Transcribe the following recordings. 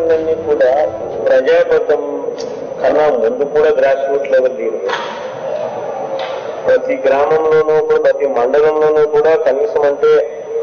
ఆలోచనలన్నీ కూడా ప్రజాబద్ధం కన్నా ముందు కూడా గ్రాస్ రూట్ లెవెల్ లీడ్ ప్రతి గ్రామంలోనూ కూడా ప్రతి మండలంలోనూ కూడా కనీసం అంటే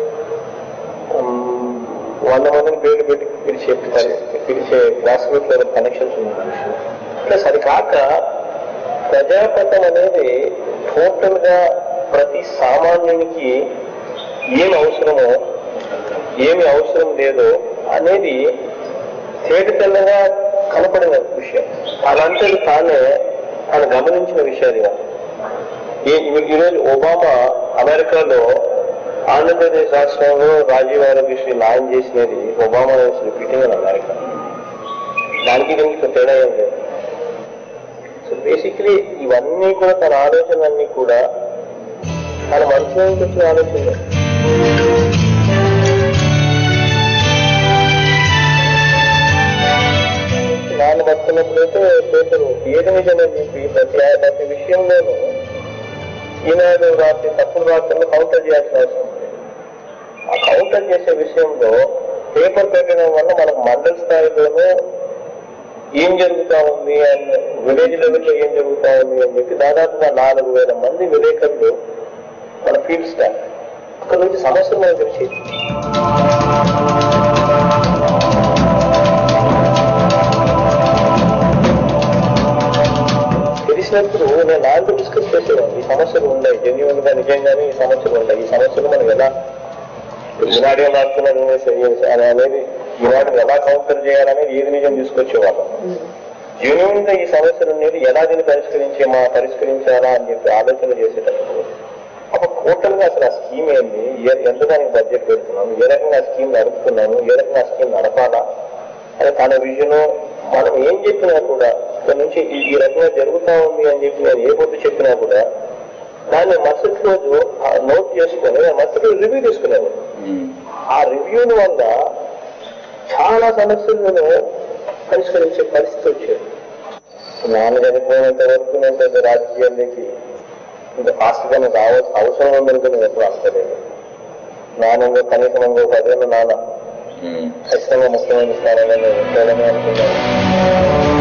ఉమ్, వంద మందిని పేర్లు పెట్టి పిలిచే పిలిచే గ్రాస్ రూట్ లెవెల్ కనెక్షన్స్ ఉన్నాయి ప్లస్ అది కాక ప్రజాపథం అనేది టోటల్ గా ప్రతి సామాన్యునికి ఏమి అవసరమో ఏమి అవసరం లేదో అనేది తేటతెల్లగా కనపడిన విషయం అలాంటిది తానే తాను గమనించిన విషయాలు ఇవన్నీ. ఈ ఈ- ఈరోజు ఒబామా అమెరికాలో ఆంధ్రప్రదేశ్ రాష్ట్రంలో రాజీవ్ ఆరోగ్యశ్రీ లాంచ్ చేసినది ఒబామా రిపీటింగ్ అని అమెరికా దానికి దీనికి తేడా ఏం లేదు సో బేసిక్లీ ఇవన్నీ కూడా తన ఆలోచనలన్నీ కూడా తన మనసులో నుంచి వచ్చిన ఆలోచనలు నాన్న బతుకున్నప్పుడైతే పేపరు ఏది నిజమని చెప్పి ప్రతి ప్రతి విషయంలోనూ ఈనాడు రాత్రి తప్పుడు రాత్రులు కౌంటర్ చేయాల్సిన అవసరం ఉంది ఆ కౌంటర్ చేసే విషయంలో పేపర్ పెట్టడం వల్ల మనకు మండల స్థాయిలోనూ ఏం జరుగుతా ఉంది అండ్ విలేజ్ లెవెల్లో ఏం జరుగుతా ఉంది అని చెప్పి దాదాపుగా నాలుగు వేల మంది విలేకరులు మన ఫీల్డ్ స్టాఫ్ అక్కడ నుంచి సమస్యలు మనకు తెలిసేది తెలిసినప్పుడు నేను నాలుగు డిస్కస్ చేసేవాడిని ఈ సమస్యలు ఉన్నాయి జెన్యున్ గా నిజంగానే ఈ సమస్యలు ఉన్నాయి ఈ సమస్యలు మనం ఎలా ఈనాడు ఏం రాస్తున్నారు అని అనేది ఈనాడు ఎలా కౌంటర్ చేయాలనేది ఏది నిజం తీసుకొచ్చేవాళ్ళం జెన్యున్ గా ఈ సమస్యలు అనేది ఎలా దీన్ని పరిష్కరించే మా పరిష్కరించాలా అని చెప్పి ఆలోచన చేసేటప్పుడు అప్పుడు టోటల్ గా అసలు ఆ స్కీమ్ ఏంది ఏ- ఎంత దానికి బడ్జెట్ పెడుతున్నాము ఏ రకంగా ఆ స్కీమ్ నడుపుతున్నాము ఏ రకంగా ఆ స్కీమ్ నడపాలా అని తన విజన్ మనం ఏం చెప్పినా కూడా ఇక్కడ నుంచి ఈ ఈ రకంగా జరుగుతా ఉంది అని చెప్పి నేను ఏ పొద్దు చెప్పినా కూడా దాన్ని మరుసటి రోజు ఆ నోట్ చేసుకొని నేను మరుసటి రోజు రివ్యూ తీసుకునేవాడు ఆ రివ్యూల వల్ల చాలా సమస్యలను పరిష్కరించే పరిస్థితి వచ్చేది నాన్న చనిపోయినంత వరకు నేను పెద్ద రాజకీయాల్లోకి ఇంత ఫాస్ట్ గా నాకు రావాల్సిన అవసరం ఉందని కూడా నేను ఎప్పుడు అనుకోలేదు నాన్న ఇంకో కనీసం ఇంకో పదేళ్ళు నాన్న ఖచ్చితంగా ముఖ్యమైన స్థానంలో నేను ఉంటానని అనుకున్నాను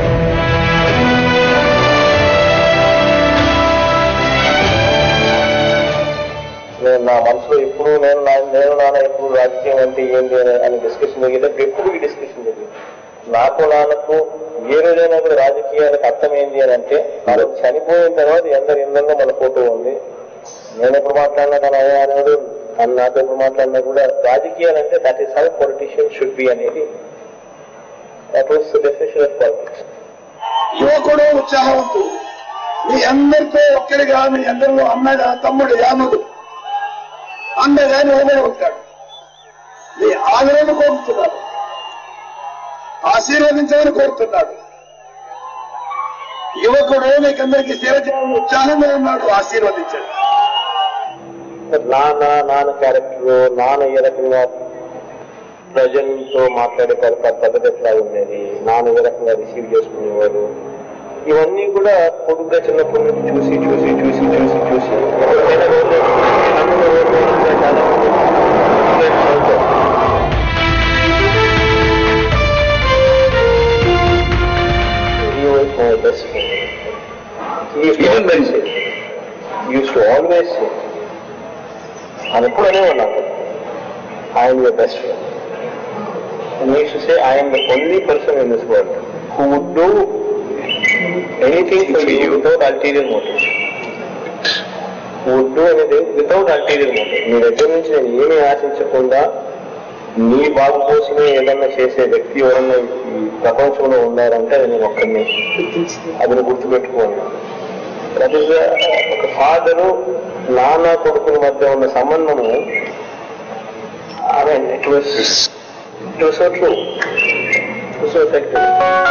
నేను నా మనసులో ఎప్పుడు నేను నా- నేను నాన్న ఎప్పుడు రాజకీయం అంటే ఏంటి అని అని డిస్కషన్ జరిగేటప్పుడు ఎప్పుడు ఈ డిస్కషన్ జరిగింది నాకు నాన్నకు ఏ రోజైనా కూడా రాజకీయానికి అర్థం ఏంటి అని అంటే మనం చనిపోయిన తర్వాత ఎందరు ఇందంలో మన ఫోటో ఉంది నేను ఎప్పుడు మాట్లాడినా కానీ అయ్యా అనేవాడు తను నాతో ఎప్పుడు మాట్లాడినా కూడా రాజకీయాలు అంటే that is how politician should be అనేది that was definition of politics యువకుడు ఉత్సాహవంతుడు మీ అందరితో ఒక్కడిగా మీ అందరిలో అన్నగా తమ్ముడు యాముడు అందగా నిలబడి ఉంటాడు మీ ఆదరణ కోరుతున్నాడు ఆశీర్వదించాలని కోరుతున్నాడు యువకుడు మీకందరికీ సేవ చేయాలని ఉత్సాహంగా ఉన్నాడు ఆశీర్వదించాడు నాన్న నాన్న క్యారెక్టర్ నాన్న ఏ రకంగా ప్రజలతో మాట్లాడే ప- ప- పద్ధతి ఎట్లా ఉండేది నాన్న ఏ రకంగా రిసీవ్ చేసుకునేవాడు ఇవన్నీ కూడా పొడుగ్గా చిన్నప్పటి నుంచి చూసి చూసి చూసి చూసి చూసి ఎప్పుడైనా రోజు అందులో రోజు రోజుగా చాలా మంది students అవుతారు. He was my best friend. He used to always say, he used to always say, ఆయన ఎప్పుడు అనేవాడు నాకు I'm your best friend And he used to say, I am the only person in this world who would do anything for you without ulterior motive. Who would do anything without ulterior motive. మీ దగ్గర నుంచి నేను ఏమీ ఆశించకుండా నీ బాగు కోసమే ఏదన్నా చేసే వ్యక్తి ఎవరన్నా ఈ ప్రపంచంలో ఉన్నారంటే అది నేను ఒక్కరిని అది నువ్వు గుర్తుపెట్టుకోండి దట్ ఈస్ ఒక ఫాదరు నాన్న కొడుకుల మధ్య ఉన్న సంబంధము I mean it was it was so true so effective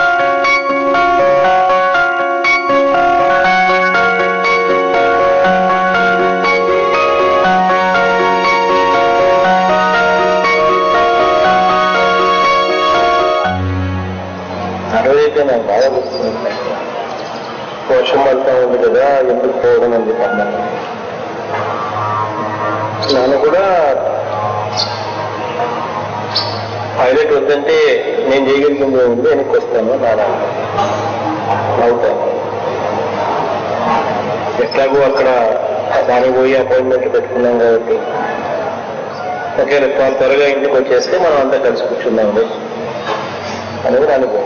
ఆ రోజైతే నాకు బాగా గుర్తుంది వర్షం పడతా ఉంది కదా ఎందుకు పోవడం అని చెప్పి అన్నాను నాన్న కూడా పైలట్ వద్దంటే నేను చేయగలిగింది ఉంది వెనక్కి వస్తాను నాన్న అవుతాను ఎట్లాగో అక్కడ దానికి పోయి అపాయింట్మెంట్ పెట్టుకున్నాం కాబట్టి ఒకే త్వర- త్వరగా ఇంటికి వచ్చేస్తే మనం అంతా కలిసి కూర్చున్నాము అనేది నా అనుభవం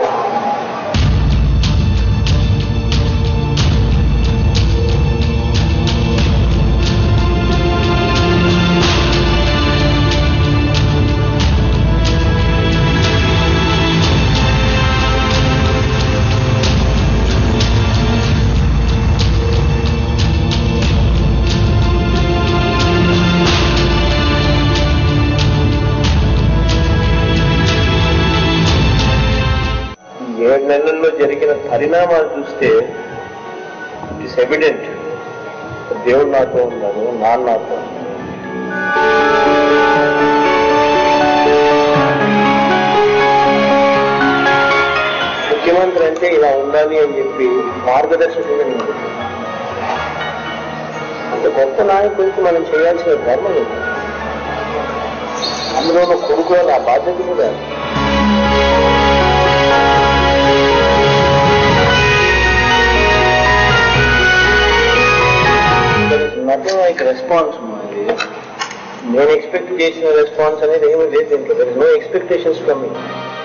ఈ ఏడు నెలల్లో జరిగిన పరిణామాలు చూస్తే ఇట్స్ ఎవిడెంట్ దేవుడు నాతో ఉన్నాడు నాన్న నాతో ఉన్నాడు. ముఖ్యమంత్రి అంటే ఇలా ఉండాలి అని చెప్పి మార్గదర్శకుడు ఉంది అంత గొప్ప నాయకుడికి మనం చేయాల్సిన ధర్మం ఇది అందులో కొడుకు నా బాధ్యత కూడా నథింగ్ లైక్ రెస్పాన్స్ మాది నేను ఎక్స్పెక్ట్ చేసిన రెస్పాన్స్ అనేది ఏమీ లేదు దీంట్లో there is no expectations from me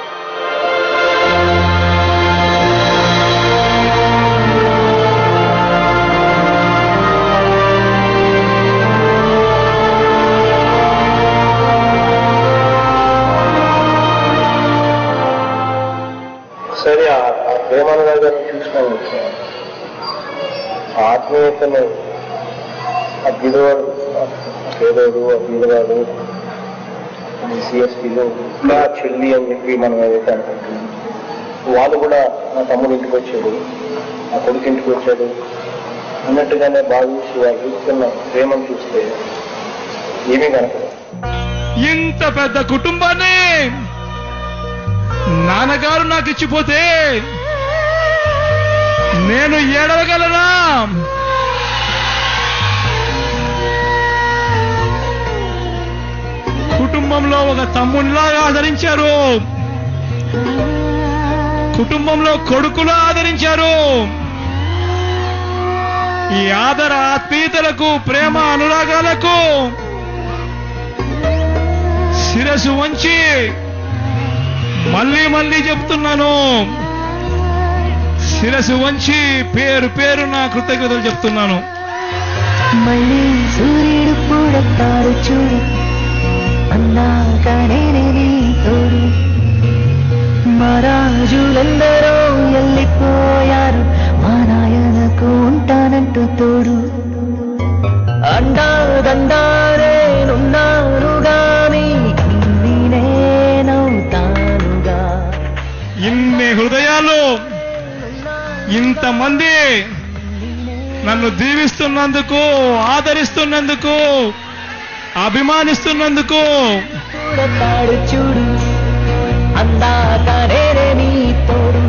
సరే ఆ- ఆ ప్రేమానురావు గారిని చూసుకొని వచ్చాను ఆ ఆత్మీయతను ఆ బీదవాడు ఆ పేదోడు ఆ బీదవాడు సిఎస్టీలు ఇంకా చెల్లి అని చెప్పి మనం ఏదైతే అనుకుంటున్నాం వాళ్ళు కూడా నా తమ్ముడు ఇంటికి వచ్చాడు నా కొడుకు ఇంటికి వచ్చాడు అన్నట్టుగానే భావించి వాళ్ళు చూస్తున్న ప్రేమను చూస్తే ఏమీ కనపడదు ఇంత పెద్ద కుటుంబాన్ని నాన్నగారు నాకు ఇచ్చిపోతే నేను ఏడవగలనా కుటుంబంలో ఒక తమ్మునిలాగా ఆదరించారు కుటుంబంలో కొడుకులు ఆదరించారు ఈ ఆదర ఆత్మీయతలకు ప్రేమ అనురాగాలకు శిరసు వంచి మళ్ళీ మళ్ళీ చెప్తున్నాను శిరసు వంచి పేరు పేరు నా కృతజ్ఞతలు చెప్తున్నాను మళ్ళీ సూర్యుడు పూడతాడు చూడు అన్నాకనే నీ తోడు మహారాజులందరూ వెళ్ళిపోయారు మా నాయనకు ఉంటానంటూ తోడు అండాదండారేనున్నాను గాని నేనవుతానుగా ఇన్ని హృదయాలు ఇంతమంది నన్ను దీవిస్తున్నందుకు ఆదరిస్తున్నందుకు అభిమానిస్తున్నందుకు చూడతాడు చూడు అందాకనే నీ తోడు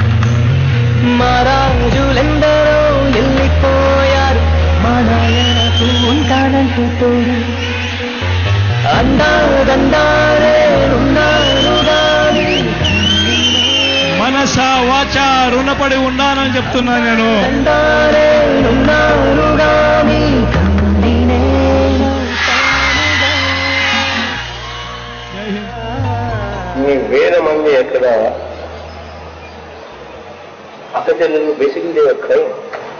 మహారాజులెందరో వెళ్ళిపోయారు మా నాయనకు ఉంటానంటూ తోడు అందాదండారేనున్నాను గాని మనస వాచ రుణపడి ఉన్నానని చెప్తున్నా నేను దండారేనున్నాను గాని నేనవుతానుగా. జై హింద్. ఈ వేల మంది ఎక్కడ అక్క చెల్లెలు బేసిక్లీ దేవర్ క్రైమ్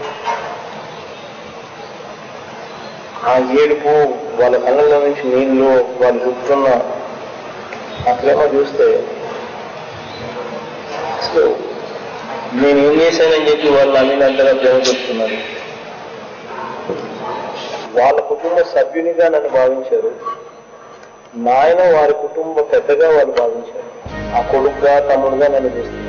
ఆ ఏడుపు వాళ్ళ కళ్ళల్లో నుంచి నీళ్లు వాళ్ళు చూపుతున్న ఆ ప్రేమ చూస్తే అసలు నేను ఏం చేశానని చెప్పి వాళ్ళు అన్నింతగా ప్రేమ చూస్తున్నారు వాళ్ళ కుటుంబ సభ్యునిగా నన్ను భావించారు నాయన వారి కుటుంబ పెద్దగా వాళ్ళు భావించారు ఆ కొడుకుగా తమ్ముడుగా నన్ను చూస్తారు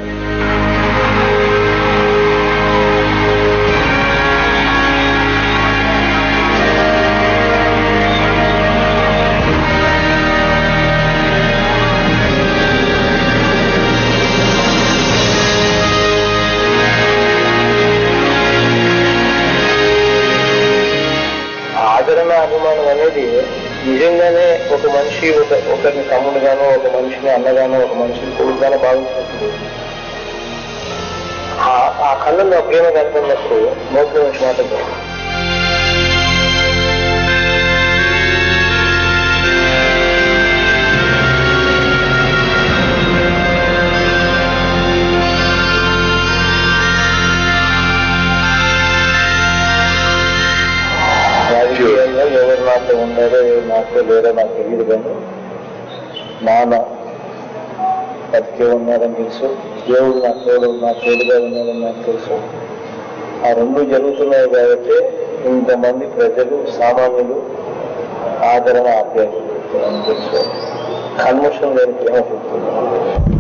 ఆ ఆదరణ అభిమానం అనేది నిజంగానే ఒక మనిషి ఒక ఒకరిని తమ్ముడుగానో ఒక మనిషిని అన్నగానో ఒక మనిషిని కొడుకుగానో భావించినప్పుడు ఆ- ఆ కళ్ళల్లో ఆ ప్రేమ కనపడినప్పుడు నోట్లో నుంచి మాట్లాడతారు రాజకీయంగా ఎవరు నాతో ఉన్నారో ఎవరు నాతో లేరో నాకు తెలియదు కానీ నాన్న బతికే ఉన్నారని తెలుసు దేవుడు నా తోడు నా తోడుగా ఉన్నారని నాకు తెలుసు ఆ రెండు జరుగుతున్నాయి కాబట్టి ఇంతమంది ప్రజలు సామాన్యులు ఆదరణ ఆప్యాయత తెలుసు కల్మషం లేని ప్రేమ పుడుతుంది